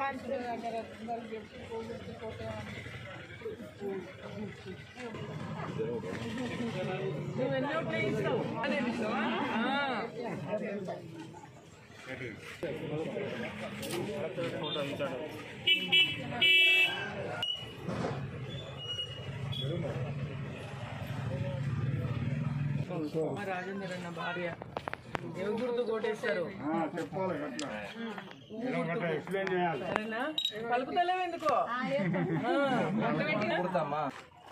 నువ్వు ఎన్నో ప్లే ఇస్తావు అదే ఇస్తావా ఆ. మా రాజేందర్ అన్న భార్య దేవు గుర్తు కొట్టేశారు సరేనా కలుపుతలేవు ఎందుకో ఆ, వంట పెట్టినా?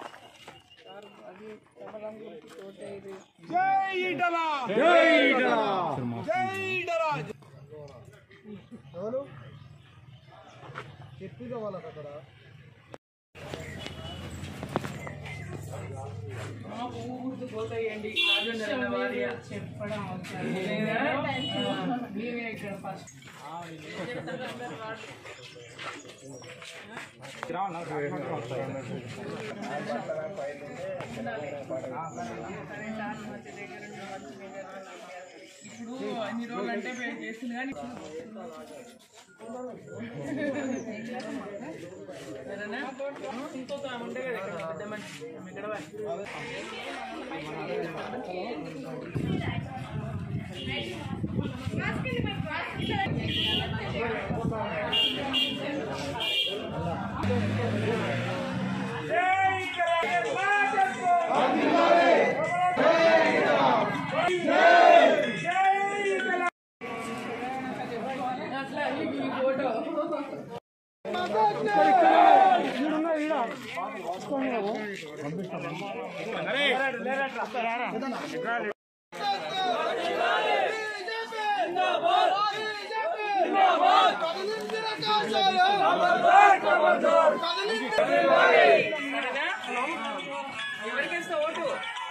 మా పువ్వు గుర్తు పోతాయండి రాజేందర్ అన్న భార్య చెప్పడం మేమే ఇక్కడ ఫస్ట్ ఇప్పుడు అన్ని రోజులు అంటే మేము చేస్తుంది కానీ సరేనా? ఇంకొక ఆమె ఉండే కదా ఇక్కడ పెద్ద మనిషి ఆమె ఇక్కడ వా. అట్లా ఈ ఫోటో ఎవరికి ఇస్తా ఓటు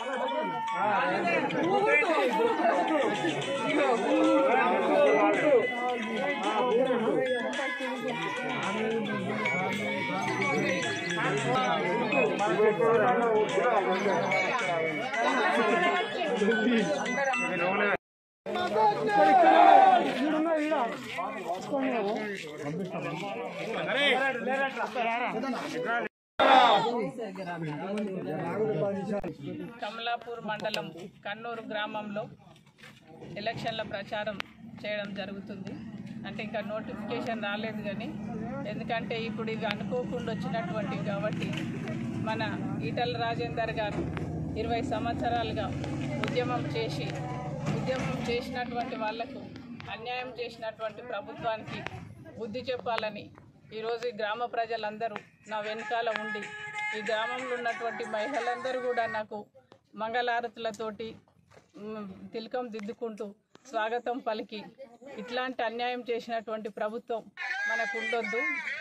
కమలాపూర్ మండలం కన్నూరు గ్రామంలో ఎలక్షన్ల ప్రచారం చేయడం జరుగుతుంది అంటే ఇంకా నోటిఫికేషన్ రాలేదు కానీ ఎందుకంటే ఇప్పుడు ఇవి అనుకోకుండా వచ్చినటువంటివి కాబట్టి మన ఈటల రాజేందర్ గారు ఇరవై సంవత్సరాలుగా ఉద్యమం చేసి ఉద్యమం చేసినటువంటి వాళ్లకు అన్యాయం చేసినటువంటి ప్రభుత్వానికి బుద్ధి చెప్పాలని ఈరోజు ఈ గ్రామ ప్రజలందరూ నా వెనకాల ఉండి ఈ గ్రామంలో ఉన్నటువంటి మహిళలందరూ కూడా నాకు మంగళారతులతోటి మ్, తిలకం దిద్దుకుంటూ స్వాగతం పలికి ఇట్లాంటి అన్యాయం చేసినటువంటి ప్రభుత్వం మనకు ఉండొద్దు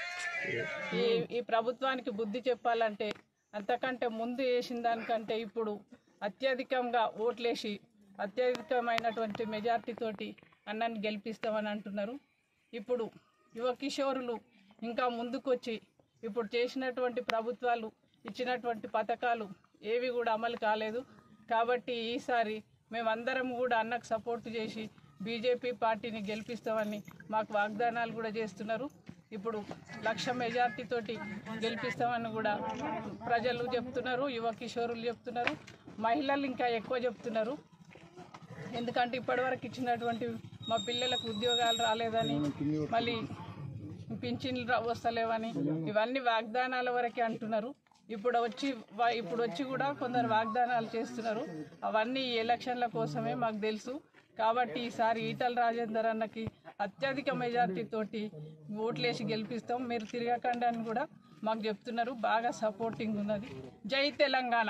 ఈ ఈ ప్రభుత్వానికి బుద్ధి చెప్పాలంటే అంతకంటే ముందు వేసిన దానికంటే ఇప్పుడు అత్యధికంగా ఓట్లేసి అత్యధికమైనటువంటి మెజార్టీతోటి అన్నని గెలిపిస్తామని అంటున్నారు ఇప్పుడు యువ కిషోరులు ఇంకా ముందుకొచ్చి ఇప్పుడు చేసినటువంటి ప్రభుత్వాలు ఇచ్చినటువంటి పథకాలు ఏవి కూడా అమలు కాలేదు కాబట్టి ఈసారి మేమందరం కూడా అన్నకు సపోర్ట్ చేసి బీజేపీ పార్టీని గెలిపిస్తామని మాకు వాగ్దానాలు కూడా చేస్తున్నారు ఇప్పుడు లక్ష మెజార్టీతోటి గెలిపిస్తామని కూడా ప్రజలు చెప్తున్నారు యువ కిషోరులు చెప్తున్నారు మహిళలు ఇంకా ఎక్కువ చెప్తున్నారు ఎందుకంటే ఇప్పటివరకు ఇచ్చినటువంటి మా పిల్లలకు ఉద్యోగాలు రాలేదని మళ్ళీ పింఛన్లు రా- వస్తలేవని ఇవన్నీ వాగ్దానాల వరకే అంటున్నారు ఇప్పుడు వచ్చి వా- ఇప్పుడు వచ్చి కూడా కొందరు వాగ్దానాలు చేస్తున్నారు అవన్నీ ఈ ఎలక్షన్ల కోసమే మాకు తెలుసు కాబట్టి ఈసారి ఈటల రాజేందర్ అన్నకి అత్యధిక మెజార్టీ తోటి ఓట్లేసి గెలిపిస్తాం మీరు తిరగకండి అని కూడా మాకు చెప్తున్నారు బాగా సపోర్టింగ్ ఉన్నది జై తెలంగాణ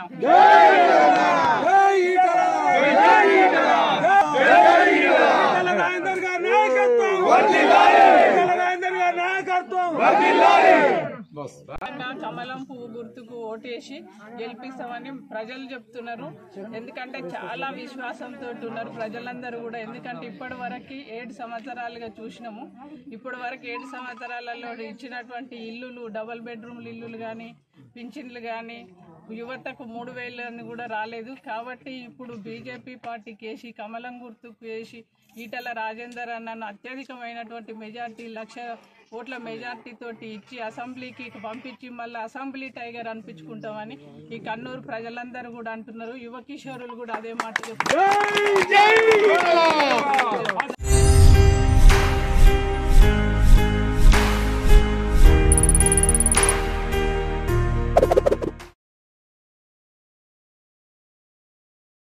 ఖచ్చితంగా కమలం పువ్వు గుర్తుకు ఓటేసి గెలిపిస్తామని ప్రజలు చెప్తున్నారు ఎందుకంటే చాలా విశ్వాసంతో ఉన్నారు ప్రజలందరూ కూడా ఎందుకంటే ఇప్పటి వరకు ఏడు సంవత్సరాలుగా చూసినాము ఇప్పటి వరకు ఏడు సంవత్సరాలలో ఇచ్చినటువంటి ఇల్లులు డబల్ బెడ్రూమ్లు ఇల్లులు కానీ పింఛన్లు కానీ యువతకు మూడు వేలని కూడా రాలేదు కాబట్టి ఇప్పుడు బీజేపీ పార్టీకి వేసి కమలం గుర్తుకు వేసి ఈటల రాజేందర్ అన్నను అత్యధికమైనటువంటి మెజార్టీ లక్ష ఓట్ల మెజార్టీ తోటి ఇచ్చి అసెంబ్లీకి పంపించి మళ్ళీ అసెంబ్లీ టైగర్ అనిపించుకుంటామని ఈ కన్నూరు ప్రజలందరూ కూడా అంటున్నారు యువ కిషోరులు కూడా అదే మాట చెప్తున్నారు